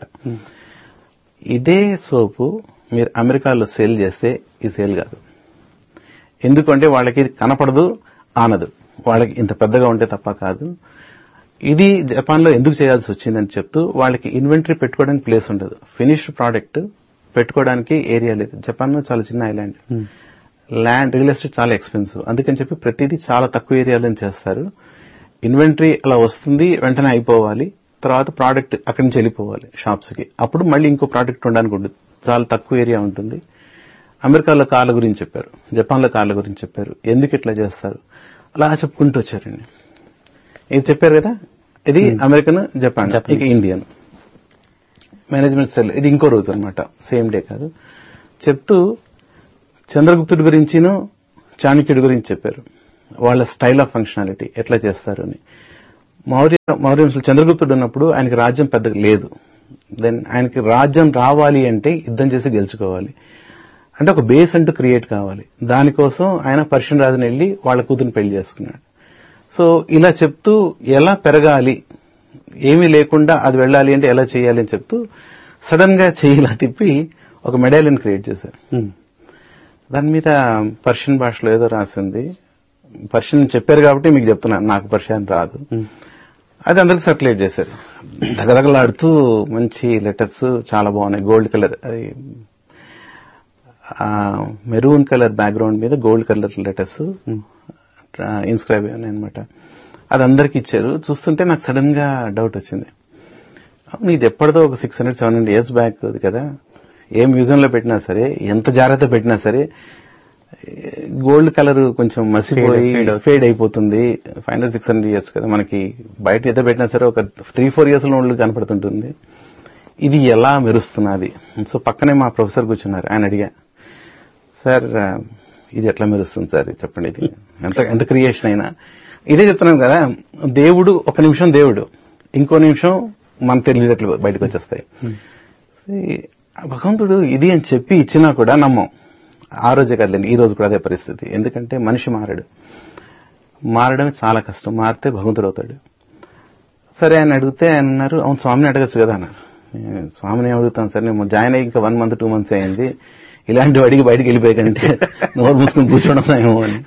ఇదే సోపు మీరు అమెరికాలో సేల్ చేస్తే ఈ సేల్ కాదు ఎందుకంటే వాళ్ళకి ఇది కనపడదు ఆనదు వాళ్ళకి ఇంత పెద్దగా ఉంటే తప్ప కాదు ఇది జపాన్ లో ఎందుకు చేయాల్సి వచ్చిందని చెప్తూ వాళ్ళకి ఇన్వెంటరీ పెట్టుకోవడానికి ప్లేస్ ఉండదు ఫినిష్డ్ ప్రోడక్ట్ పెట్టుకోవడానికి ఏరియా లేదు జపాన్ లో చాలా చిన్న ఐలాండ్ ల్యాండ్ రియల్ ఎస్టేట్ చాలా ఎక్స్పెన్సివ్ అందుకని చెప్పి ప్రతిదీ చాలా తక్కువ ఏరియాలో చేస్తారు ఇన్వెంటరీ అలా వస్తుంది వెంటనే అయిపోవాలి తర్వాత ప్రోడక్ట్ అక్కడి నుంచి వెళ్ళిపోవాలి షాప్స్ కి అప్పుడు మళ్ళీ ఇంకో ప్రోడక్ట్ ఉండడానికి ఉండదు చాలా తక్కువ ఏరియా ఉంటుంది అమెరికాలో కార్ల గురించి చెప్పారు జపాన్లో కార్ల గురించి చెప్పారు ఎందుకు ఇట్లా చేస్తారు అలా చెప్పుకుంటూ వచ్చారండి ఇది చెప్పారు కదా ఇది అమెరికన్ జపాన్ ఇక ఇండియన్ మేనేజ్మెంట్ స్టైల్ ఇది ఇంకో రోజు అనమాట సేమ్ డే కాదు చెప్తూ చంద్రగుప్తుడి గురించిను చాణక్యుడి గురించి చెప్పారు వాళ్ళ స్టైల్ ఆఫ్ ఫంక్షనాలిటీ ఎట్లా చేస్తారు అని మౌర్య మౌర్యంసులు చంద్రగుప్తుడు ఉన్నప్పుడు ఆయనకి రాజ్యం పెద్దగా లేదు దెన్ ఆయనకి రాజ్యం రావాలి అంటే యుద్ధం చేసి గెలుచుకోవాలి అంటే ఒక బేస్ అంటూ క్రియేట్ కావాలి దానికోసం ఆయన పర్షియన్ రాజుని వెళ్ళి వాళ్ళ కూతురు పెళ్లి చేసుకున్నాడు సో ఇలా చెప్తూ ఎలా పెరగాలి ఏమీ లేకుండా అది వెళ్ళాలి అంటే ఎలా చేయాలి అని చెప్తూ సడన్ గా చేయిలా తిప్పి ఒక మెడాలియన్ క్రియేట్ చేశారు దాని మీద పర్షియన్ భాషలో ఏదో రాసింది పర్షియన్ చెప్పారు కాబట్టి మీకు చెప్తున్నాను నాకు పర్షియన్ రాదు అది అందరికి సర్క్యులేట్ చేశారు దగదగలాడుతూ మంచి లెటర్స్ చాలా బాగున్నాయి గోల్డ్ కలర్ అది మెరూన్ కలర్ బ్యాక్గ్రౌండ్ మీద గోల్డ్ కలర్ లెటర్స్ ఇన్స్క్రైబ్ అయ్యాయి అనమాట అది అందరికి ఇచ్చారు చూస్తుంటే నాకు సడన్ గా డౌట్ వచ్చింది అవును ఇది ఎప్పటిదో ఒక six hundred seven hundred years back అది కదా ఏ మ్యూజియం లో పెట్టినా సరే ఎంత జాగ్రత్త పెట్టినా సరే గోల్డ్ కలర్ కొంచెం మసిపోయి ఫేడ్ అయిపోతుంది five hundred six hundred years కదా మనకి బయట ఎంత పెట్టినా సరే ఒక త్రీ ఫోర్ ఇయర్స్ లో వాళ్ళు కనపడుతుంటుంది ఇది ఎలా మెరుస్తున్నది సో పక్కనే మా ప్రొఫెసర్ కూర్చున్నారు ఆయన అడిగా సార్ ఇది ఎట్లా మెరుస్తుంది సార్ చెప్పండి ఇది ఎంత ఎంత క్రియేషన్ అయినా ఇదే చెప్తున్నాను కదా దేవుడు ఒక నిమిషం దేవుడు ఇంకో నిమిషం మన తెలియదట్లు బయటకు వచ్చేస్తాయి భగవంతుడు ఇది అని చెప్పి ఇచ్చినా కూడా నమ్మం ఆ రోజే కదండి ఈ రోజు కూడా అదే పరిస్థితి ఎందుకంటే మనిషి మారడు మారడం చాలా కష్టం మారితే భగవంతుడు అవుతాడు సరే ఆయన అడిగితే ఆయన అన్నారు అవును స్వామిని అడగచ్చు కదా అన్నారు స్వామిని అడుగుతాను సార్ నేను జాయిన్ అయ్యి ఇంకా వన్ మంత్ టూ మంత్స్ అయింది ఇలాంటి వాడికి బయటికి వెళ్ళిపోయాకంటే నోరు మూసుకుని కూర్చోవడం ఏమో అని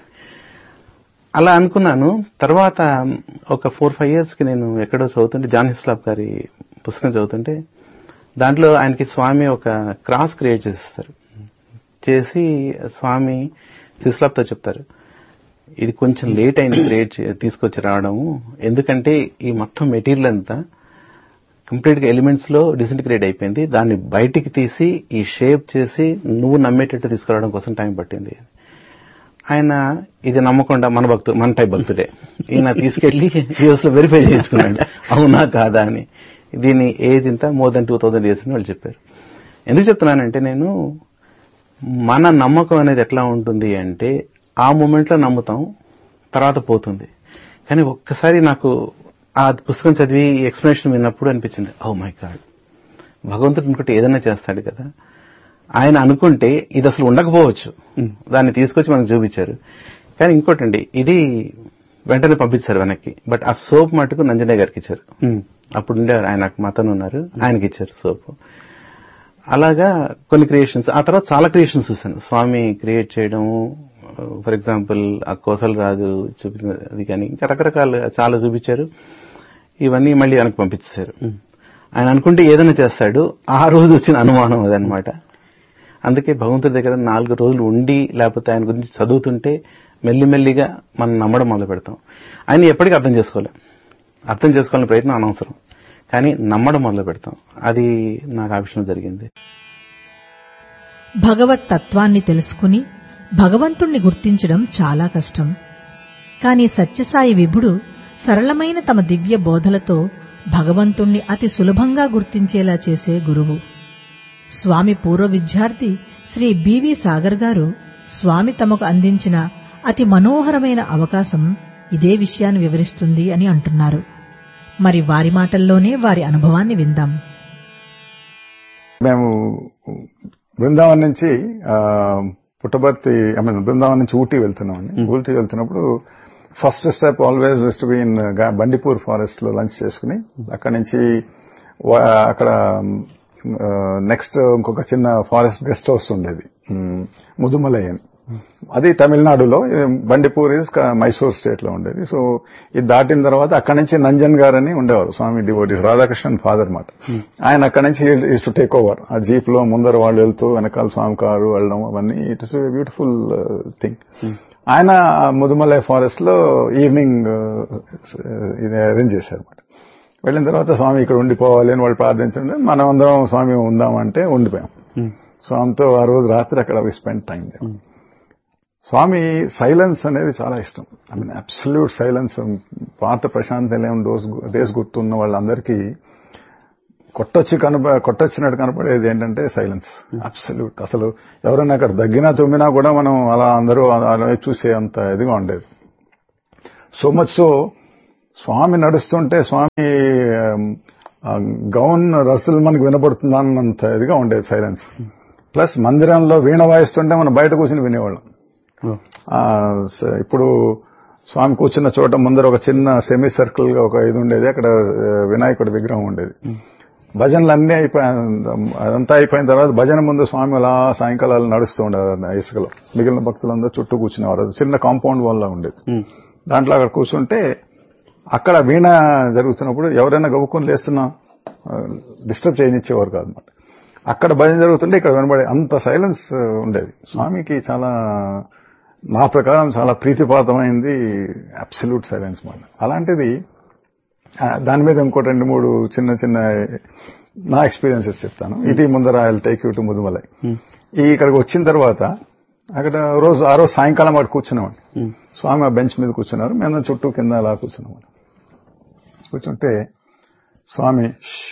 అలా అనుకున్నాను తర్వాత ఒక ఫోర్ ఫైవ్ ఇయర్స్ కి నేను ఎక్కడో చదువుతుంటే జాన్ హిస్లాబ్ గారి పుస్తకం చదువుతుంటే దాంట్లో ఆయనకి స్వామి ఒక క్రాస్ క్రియేట్ చేస్తారు చేసి స్వామి హిస్లాబ్తో చెప్తారు ఇది కొంచెం లేట్ అయింది క్రియేట్ తీసుకొచ్చి రావడము ఎందుకంటే ఈ మొత్తం మెటీరియల్ అంతా కంప్లీట్ గా ఎలిమెంట్స్ లో డిసింటిగ్రేట్ అయిపోయింది దాన్ని బయటికి తీసి ఈ షేప్ చేసి నువ్వు నమ్మేటట్టు తీసుకురావడం కోసం టైం పట్టింది ఆయన ఇది నమ్మకుండా మన భక్తు మన టైప్ భక్తుడే ఈయన తీసుకెళ్లి యూఎస్ లో వెరిఫై చేయించుకున్నాడు అవునా కాదా అని దీని ఏజ్ ఇంత more than two thousand years అని వాళ్ళు చెప్పారు ఎందుకు చెప్తున్నానంటే నేను మన నమ్మకం అనేది ఎట్లా ఉంటుంది అంటే ఆ మూమెంట్ లో నమ్ముతాం తర్వాత పోతుంది కానీ ఒక్కసారి నాకు ఆ పుస్తకం చదివి ఎక్స్ప్లెనేషన్ విన్నప్పుడు అనిపించింది ఓ మై గాడ్ భగవంతుడు అనుకుంటే ఏదైనా చేస్తాడు కదా ఆయన అనుకుంటే ఇది అసలు ఉండకపోవచ్చు దాన్ని తీసుకొచ్చి మనకు చూపించారు కానీ ఇంకోటండి ఇది వెంటనే పంపించారు వెనక్కి బట్ ఆ సోప్ మటుకు నంజనే గారికి ఇచ్చారు అప్పుడు ఉండేవారు ఆయన మతను ఉన్నారు ఆయనకి ఇచ్చారు సోప్ అలాగా కొన్ని క్రియేషన్స్ ఆ తర్వాత చాలా క్రియేషన్స్ చూశాను స్వామి క్రియేట్ చేయడం ఫర్ ఎగ్జాంపుల్ ఆ కోసల రాజు చూపించిన అది కానీ ఇంకా రకరకాల చాలా చూపించారు ఇవన్నీ మళ్ళీ వెనక్కి పంపించేశారు ఆయన అనుకుంటే ఏదైనా చేస్తాడు ఆ రోజు వచ్చిన అనుమానం అదనమాట అందుకే భగవంతుడి దగ్గర నాలుగు రోజులు ఉండి లేకపోతే ఆయన గురించి చదువుతుంటే మెల్లిమెల్లిగా మనం నమ్మడం మొదలు పెడతాం ఆయన ఎప్పటికీ అర్థం చేసుకోలేం అర్థం చేసుకోవాలని ప్రయత్నం అనవసరం కానీ నమ్మడం మొదలు పెడతాం అది నాకు ఆ విషయం జరిగింది భగవత్ తత్వాన్ని తెలుసుకుని భగవంతుణ్ణి గుర్తించడం చాలా కష్టం కాని సత్యసాయి విభుడు సరళమైన తమ దివ్య బోధలతో భగవంతుణ్ణి అతి సులభంగా గుర్తించేలా చేసే గురువు స్వామి పూర్వ విద్యార్థి శ్రీ బివి సాగర్ గారు స్వామి తమకు అందించిన అతి మనోహరమైన అవకాశం ఇదే విషయాన్ని వివరిస్తుంది అని అంటున్నారు మరి వారి మాటల్లోనే వారి అనుభవాన్ని విందాం మేము బృందావన్ నుంచి పుట్టబర్తి ఐ మీన్ బృందావన్ నుంచి ఊటీ వెళ్తున్నామండి ఊటీ వెళ్తున్నప్పుడు first step always west be in Bandipur forest లో లంచ్ చేసుకుని అక్కడి నుంచి అక్కడ నెక్స్ట్ ఇంకొక చిన్న ఫారెస్ట్ గెస్ట్ హౌస్ ఉండేది ముదుమలై అని అది తమిళనాడులో బండిపూర్ ఇస్ మైసూర్ స్టేట్ లో ఉండేది సో ఇది దాటిన తర్వాత అక్కడి నుంచి నంజన్ గారు అని ఉండేవారు స్వామి డివోటీస్ రాధాకృష్ణన్ ఫాదర్ మాట ఆయన అక్కడి నుంచి ఈజ్ టు టేక్ ఓవర్ ఆ జీప్ లో ముందర వాళ్ళు వెళ్తూ వెనకాల స్వామి కారు వెళ్ళడం అవన్నీ ఇట్ ఇస్ బ్యూటిఫుల్ థింగ్ ఆయన ముదుమలై ఫారెస్ట్ లో ఈవినింగ్ ఇది అరేంజ్ చేశారు అనమాట వెళ్ళిన తర్వాత స్వామి ఇక్కడ ఉండిపోవాలి అని వాళ్ళు ప్రార్థించండి మనం అందరం స్వామి ఉందామంటే ఉండిపోయాం స్వామితో ఆ రోజు రాత్రి అక్కడ we spend time Swami silence అనేది చాలా ఇష్టం ఐ మీన్ అబ్సల్యూట్ సైలెన్స్ పాత ప్రశాంత్ నిలయం డోస్ డేస్ గుర్తున్న వాళ్ళందరికీ కొట్టొచ్చి కనప కొట్టొచ్చినట్టు కనపడేది ఏంటంటే సైలెన్స్ అబ్సల్యూట్ అసలు ఎవరైనా అక్కడ దగ్గినా తుమ్మినా కూడా మనం అలా అందరూ చూసే అంత ఇదిగా ఉండేది సో మచ్ సో స్వామి నడుస్తుంటే స్వామి ఆ, గౌన్ రసలు మనకు వినపడుతుందా అన్నంత ఇదిగా ఉండేది సైలెన్స్ ప్లస్ మందిరంలో వీణ వాయిస్తుంటే మనం బయట కూర్చుని వినేవాళ్ళం ఆ, స- ఇప్పుడు స్వామి కూర్చున్న చోట ముందర ఒక చిన్న సెమీ సర్కిల్ గా ఒక ఇది ఉండేది అక్కడ ఆ, వినాయకుడి విగ్రహం ఉండేది భజనలు అన్నీ అయిపోయి అదంతా అయిపోయిన తర్వాత భజన ముందు స్వామి అలా సాయంకాలాలు నడుస్తూ ఉండేవారు ఆ ఇసుకలో మిగిలిన భక్తులందరూ చుట్టూ కూర్చునేవారు అది చిన్న కాంపౌండ్ వల్ల ఉండేది దాంట్లో అక్కడ కూర్చుంటే అక్కడ వీణ జరుగుతున్నప్పుడు ఎవరైనా గవ్వుకొని లేస్తున్నా డిస్టర్బ్ చేయనిచ్చేవారు కాదన్నమాట అక్కడ భజన జరుగుతుంటే ఇక్కడ వినబడే అంత సైలెన్స్ ఉండేది స్వామికి చాలా నా ప్రకారం చాలా ప్రీతిపాతమైంది అబ్సల్యూట్ సైలెన్స్ మాట అలాంటిది ఆ, దాని మీద ఇంకో రెండు మూడు చిన్న చిన్న నా ఎక్స్పీరియన్సెస్ చెప్తాను ఇది ముందర I take you to Mudumalai ఈ ఇక్కడికి వచ్చిన తర్వాత అక్కడ రోజు ఆ రోజు సాయంకాలం అక్కడ కూర్చున్నామండి స్వామి ఆ బెంచ్ మీద కూర్చున్నారు మేము చుట్టూ కింద అలా కూర్చున్నాం కూర్చుంటే స్వామి "ష్,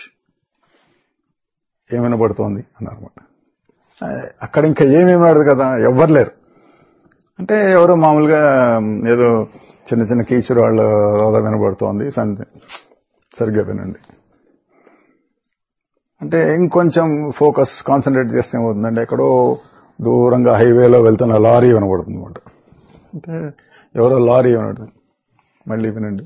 ఏమైనా పడుతోంది అన్నారన్నమాట ఆ, అక్కడ ఇంకా ఏమేమి ఆడదు కదా ఎవ్వరు లేరు అంటే ఎవరో మామూలుగా ఏదో చిన్న చిన్న కీచురు వాళ్ళ రోద వినబడుతోంది సంథింగ్ సరిగ్గా వినండి అంటే ఇంకొంచెం ఫోకస్ కాన్సన్ట్రేట్ చేస్తే ఏమవుతుందంటే ఎక్కడో దూరంగా హైవేలో వెళ్తున్న లారీ వినబడుతుంది అనమాట అంటే ఎవరో లారీ వినబడుతుంది మళ్ళీ వినండి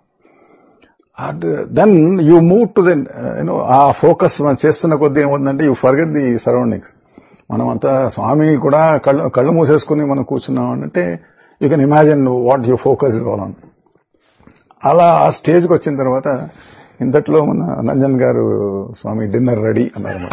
then you move to then you know ఆ ఫోకస్ మనం చేస్తున్న కొద్దీ ఏమవుతుందంటే యూ ఫర్గెట్ ది సరౌండింగ్స్ మనం అంతా స్వామి కూడా కళ్ళు కళ్ళు మూసేసుకుని మనం కూర్చున్నాం అంటే you can imagine what you focus ఇవ్వాలని అలా ఆ స్టేజ్కి వచ్చిన తర్వాత ఇంతట్లో మన నంజన్ గారు స్వామి డిన్నర్ రెడీ అన్నారన్నమాట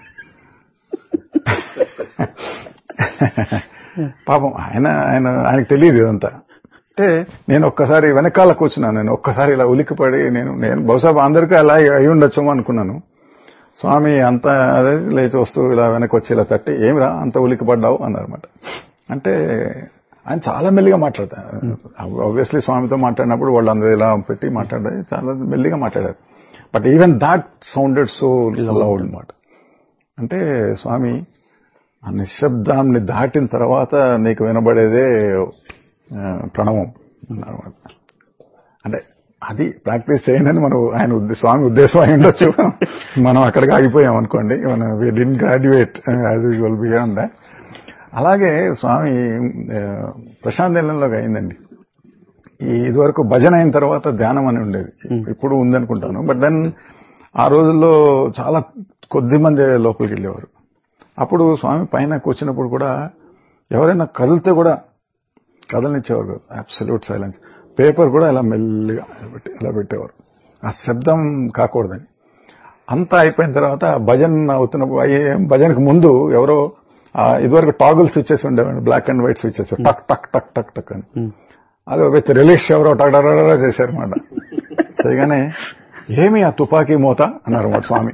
పాపం ఆయన ఆయన ఆయనకు తెలియదు ఇదంతా అంటే నేను ఒక్కసారి వెనకాల కూర్చున్నాను నేను ఒక్కసారి ఇలా ఉలిక్కిపడి నేను నేను బహుశా అందరికీ అలా అయి ఉండొచ్చేమో అనుకున్నాను స్వామి అంత అదే లేచి వస్తూ ఇలా వెనక్కి వచ్చి ఇలా తట్టి ఏమిరా అంత ఉలిక్కిపడ్డావు అన్నారన్నమాట అంటే ఆయన చాలా మెల్లిగా మాట్లాడతారు ఆబ్వియస్లీ స్వామితో మాట్లాడినప్పుడు వాళ్ళందరూ ఇలా పెట్టి మాట్లాడారు చాలా మెల్లిగా మాట్లాడారు but even that sounded so loud అనమాట అంటే స్వామి ఆ నిశ్శబ్దాన్ని దాటిన తర్వాత నీకు వినబడేదే ఆ, ప్రణవం అన్నమాట అంటే అది ప్రాక్టీస్ చేయనని మనం ఆయన ఉద్దే- స్వామి ఉద్దేశం అయి ఉండొచ్చు మనం అక్కడికి ఆగిపోయాం అనుకోండి మనం we de graduate as usual beyond that అలాగే స్వామి ఆ, ప్రశాంత్ నిలయంలోకి అయిందండి ఈ ఇదివరకు భజన అయిన తర్వాత ధ్యానం అని ఉండేది ఇప్పుడు ఉందనుకుంటాను బట్ దెన్ ఆ రోజుల్లో చాలా కొద్ది మంది లోపలికి వెళ్ళేవారు అప్పుడు స్వామి పైన కూర్చున్నప్పుడు కూడా ఎవరైనా కదిలితే కూడా కదలనిచ్చేవారు కాదు అబ్సల్యూట్ సైలెన్స్ పేపర్ కూడా ఇలా మెల్లిగా పెట్టి ఇలా పెట్టేవారు ఆ శబ్దం కాకూడదని అంతా అయిపోయిన తర్వాత భజన్ అవుతున్నప్పుడు అయ్యే- భజనకు ముందు ఎవరో ఆ, ఇదివరకు టాగుల్ స్విచ్చెస్ ఉండేవండి బ్లాక్ అండ్ వైట్ స్విచ్చెస్ టక్ టక్ టక్ టక్ టక్ అని అది విత్ రిలీష్ ఎవరో టగడరా చేశారు మాట చేయగానే ఏమి ఆ తుపాకీ మోత అన్నారు మాట స్వామి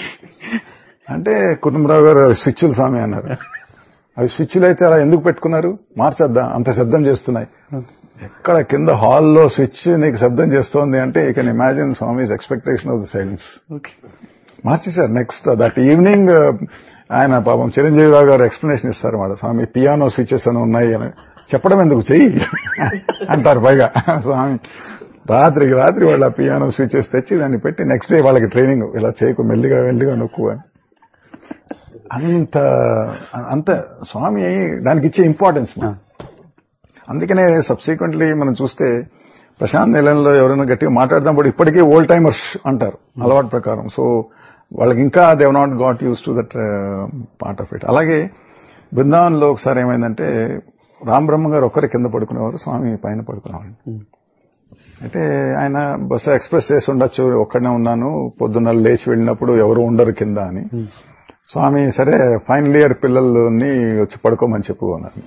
అంటే కుటుంబరావు గారు స్విచ్లు స్వామి అన్నారు అవి స్విచ్లు అయితే అలా ఎందుకు పెట్టుకున్నారు మార్చొద్దా అంత శబ్దం చేస్తున్నాయి ఎక్కడ కింద హాల్లో స్విచ్ నీకు శబ్దం చేస్తోంది అంటే you can imagine Swami's expectation of the silence మార్చేశారు నెక్స్ట్ దట్ ఈవినింగ్ ఆయన పాపం చిరంజీవిరావు గారు ఎక్స్ప్లెనేషన్ ఇస్తారు మాట స్వామి పియానో స్విచెస్ అని ఉన్నాయి అని చెప్పడం ఎందుకు చెయ్యి అంటారు పైగా స్వామి రాత్రికి రాత్రి వాళ్ళ పియానో స్విచెస్ తెచ్చి దాన్ని పెట్టి నెక్స్ట్ డే వాళ్ళకి ట్రైనింగ్ ఇలా చేయకు మెల్లిగా మెల్లిగా నొక్కు అని అంత అంత స్వామి దానికి ఇచ్చే ఇంపార్టెన్స్ అందుకనే సబ్సిక్వెంట్లీ మనం చూస్తే ప్రశాంత్ నిలయంలో ఎవరైనా గట్టిగా మాట్లాడదాం ఇప్పటికీ ఓల్డ్ టైమర్స్ అంటారు అలవాటు ప్రకారం సో వాళ్ళకి ఇంకా they not got used to that part of it అలాగే బృందావనంలో ఒకసారి ఏమైందంటే రామ్ బ్రహ్మ గారు ఒక్కరే కింద పడుకునేవారు స్వామి పైన పడుకునేవారు అయితే ఆయన బస్సు ఎక్స్ప్రెస్ చేసి ఉండొచ్చు ఒక్కడనే ఉన్నాను పొద్దున్న లేచి వెళ్ళినప్పుడు ఎవరు ఉండరు కింద అని స్వామి సరే ఫైనల్ ఇయర్ పిల్లల్ని వచ్చి పడుకోమని చెప్పు అన్నారు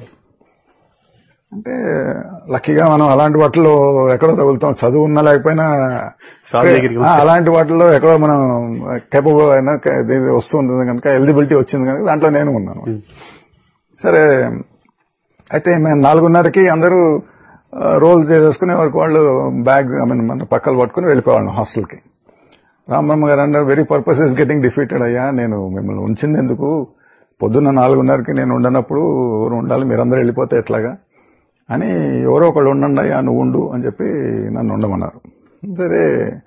అంటే లక్కీగా మనం అలాంటి వాటిలో ఎక్కడో తగులుతాం చదువు ఉన్నా లేకపోయినా స్వామి దగ్గరికి ఆ, అలాంటి వాటిలో ఎక్కడో మనం కేపబుల్ అయినా క- ఇది వస్తూ ఉంటుంది కనుక ఎలిజిబిలిటీ వచ్చింది కనుక దాంట్లో నేను ఉన్నాను సరే అయితే మేము నాలుగున్నరకి అందరూ రోల్ చేసేసుకునే వరకు వాళ్ళు బ్యాగ్ ఐ మీన్ మన పక్కలు పట్టుకుని వెళ్ళిపోవాళ్ళం హాస్టల్కి రామబ్రహ్మ గారు అన్నారు very purpose is getting defeated అయ్యా నేను మిమ్మల్ని ఉంచింది ఎందుకు పొద్దున్న నాలుగున్నరకి నేను ఉండనప్పుడు ఎవరు ఉండాలి మీరందరూ వెళ్ళిపోతే ఎట్లాగా అని ఎవరో ఒకళ్ళు ఉండండి అయ్యా నువ్వు ఉండు అని చెప్పి నన్ను ఉండమన్నారు సరే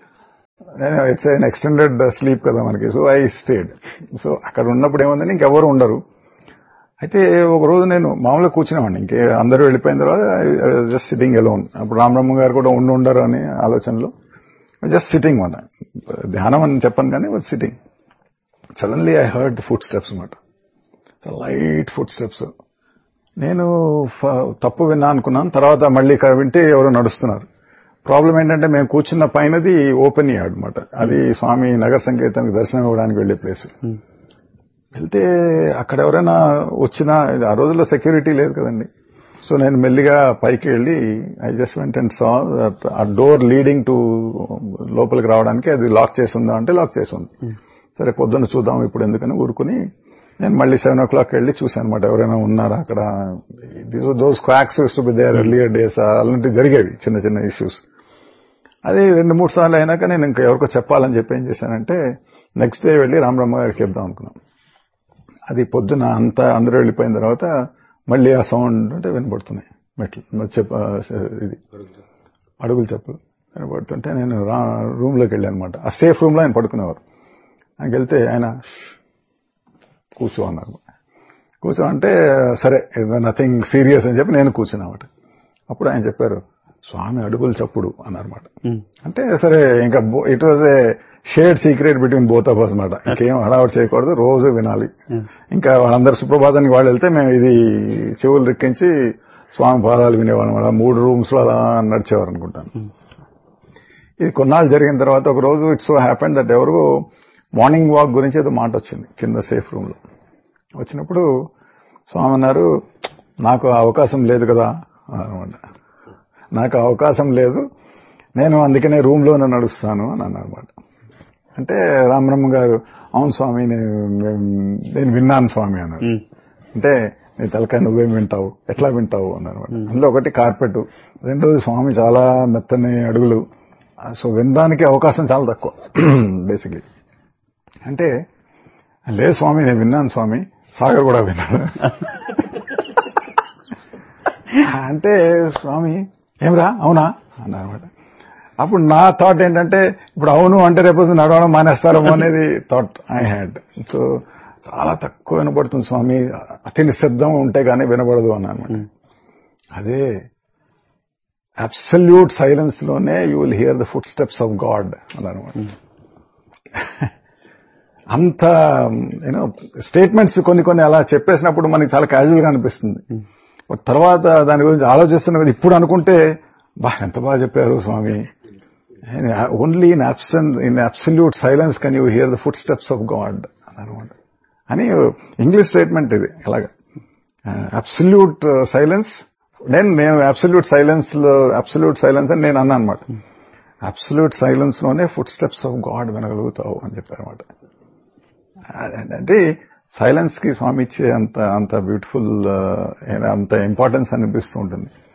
ఇట్స్ ఎన్ ఎక్స్టెండెడ్ స్లీప్ కదా మనకి సో ఐ స్టేడ్ సో అక్కడ ఉన్నప్పుడు ఏముందని ఇంకెవరు ఉండరు అయితే ఒక రోజు నేను మామూలుగా కూర్చునేవాడిని ఇంకే అందరూ వెళ్ళిపోయిన తర్వాత జస్ట్ సిట్టింగ్ ఎలోన్ అప్పుడు రామబ్రహ్మ గారు కూడా ఉండి ఉండరు అనే ఆలోచనలో జస్ట్ సిట్టింగ్ మాట ధ్యానం అని చెప్పను కానీ sitting suddenly I heard the footsteps అనమాట సో లైట్ ఫుడ్ స్టెప్స్ నేను ఫ- తప్పు విన్నా అనుకున్నాను తర్వాత మళ్ళీ క- వింటే ఎవరో నడుస్తున్నారు ప్రాబ్లం ఏంటంటే మేము కూర్చున్న పైనది ఓపెన్ యార్డ్ అనమాట అది స్వామి నగర సంకేతానికి దర్శనం ఇవ్వడానికి వెళ్లే ప్లేస్ వెళ్తే అక్కడ ఎవరైనా వచ్చినా ఆ రోజుల్లో సెక్యూరిటీ లేదు కదండి సో నేను మెల్లిగా పైకి వెళ్ళి I just went and saw that ఆ డోర్ లీడింగ్ టు లోపలికి రావడానికి అది లాక్ చేసి ఉందా అంటే లాక్ చేసి ఉంది సరే పొద్దున్న చూద్దాం ఇప్పుడు ఎందుకని ఊరుకుని నేను మళ్ళీ సెవెన్ ఓ క్లాక్ వెళ్ళి చూశాను అనమాట ఎవరైనా ఉన్నారా అక్కడ those quacks to be there earlier days అలాంటివి జరిగేవి చిన్న చిన్న ఇష్యూస్ అది రెండు మూడు సార్లు అయినాక నేను ఇంకా ఎవరికో చెప్పాలని చెప్పి ఏం చేశానంటే నెక్స్ట్ డే వెళ్ళి రామబ్రహ్మ గారికి చెప్దాం అనుకున్నాం అది పొద్దున అంతా అందరూ వెళ్ళిపోయిన తర్వాత మళ్ళీ ఆ సౌండ్ అంటే వినపడుతున్నాయి మెట్లు మరి చెప్ప ఇది అడుగులు చెప్పులు వినపడుతుంటే నేను రా రూమ్ లోకి వెళ్ళాను అనమాట ఆ సేఫ్ రూమ్ లో ఆయన పడుకునేవారు ఆయనకి వెళ్తే ఆయన "ష్, కూర్చో అన్నారు కూర్చో అంటే సరే నథింగ్ సీరియస్ అని చెప్పి నేను కూర్చున్నామాట అప్పుడు ఆయన చెప్పారు స్వామి అడుగులు చప్పుడు అన్నారన్నమాట అంటే సరే ఇంకా it was a shared secret between both of us అనమాట ఇంకేం హడావడి చేయకూడదు రోజు వినాలి ఇంకా వాళ్ళందరూ సుప్రభాతానికి వాళ్ళు వెళ్తే మేము ఇది చెవులు రిక్కించి స్వామి పాదాలు వినేవాళ్ళం అలా మూడు రూమ్స్ లో అలా నడిచేవారు అనుకుంటాను ఇది కొన్నాళ్ళు జరిగిన తర్వాత ఒక రోజు ఇట్స్ సో హ్యాపెండ్ దట్ ఎవరు మార్నింగ్ వాక్ గురించి ఏదో మాట వచ్చింది కింద సేఫ్ రూమ్ లో వచ్చినప్పుడు స్వామి అన్నారు నాకు ఆ అవకాశం లేదు కదా అన్నమాట నాకు ఆ అవకాశం లేదు నేను అందుకనే రూమ్ లోనే నడుస్తాను అని అన్నారన్నమాట అంటే రామబ్రహ్మ గారు అవును స్వామి నేను నేను విన్నాను స్వామి అన్నారు అంటే నీ తలకాయ నువ్వేం వింటావు ఎట్లా వింటావు అన్నారు అందులో ఒకటి కార్పెట్ రెండోది స్వామి చాలా మెత్తని అడుగులు సో వినడానికి అవకాశం చాలా తక్కువ బేసిక్లీ అంటే లేదు స్వామి నేను విన్నాను స్వామి సాగర్ కూడా విన్నాడు అంటే స్వామి ఏమిరా అవునా అన్నమాట అప్పుడు నా థాట్ ఏంటంటే ఇప్పుడు అవును అంటే రేపు నడవడం మానేస్తారేమో అనేది థాట్ ఐ హ్యాడ్ సో చాలా తక్కువ వినపడుతుంది స్వామి అతి నిశ్శబ్దం ఉంటే గానీ వినపడదు అన్నాను అదే అబ్సల్యూట్ సైలెన్స్ లోనే you will hear the footsteps of God అన్నమాట అంత యూనో స్టేట్మెంట్స్ కొన్ని కొన్ని అలా చెప్పేసినప్పుడు మనకి చాలా క్యాజువల్ గా అనిపిస్తుంది బట్ తర్వాత దాని గురించి ఆలోచిస్తున్న కొద్దీ ఇప్పుడు అనుకుంటే బా ఎంత బాగా చెప్పారు Swami only in absence in absolute silence can you hear the footsteps of God అనమాట అని ఇంగ్లీష్ స్టేట్మెంట్ ఇది అలాగా అబ్సల్యూట్ సైలెన్స్ నేను నేను అబ్సల్యూట్ సైలెన్స్ లో అబ్సల్యూట్ సైలెన్స్ అని నేను అన్నా అనమాట అబ్సల్యూట్ సైలెన్స్ లోనే ఫుడ్ స్టెప్స్ ఆఫ్ గాడ్ వినగలుగుతావు అని చెప్పారు అనమాట అంటే సైలెన్స్ కి స్వామి ఇచ్చే అంత అంత బ్యూటిఫుల్ అంత ఇంపార్టెన్స్ అనిపిస్తూ ఉంటుంది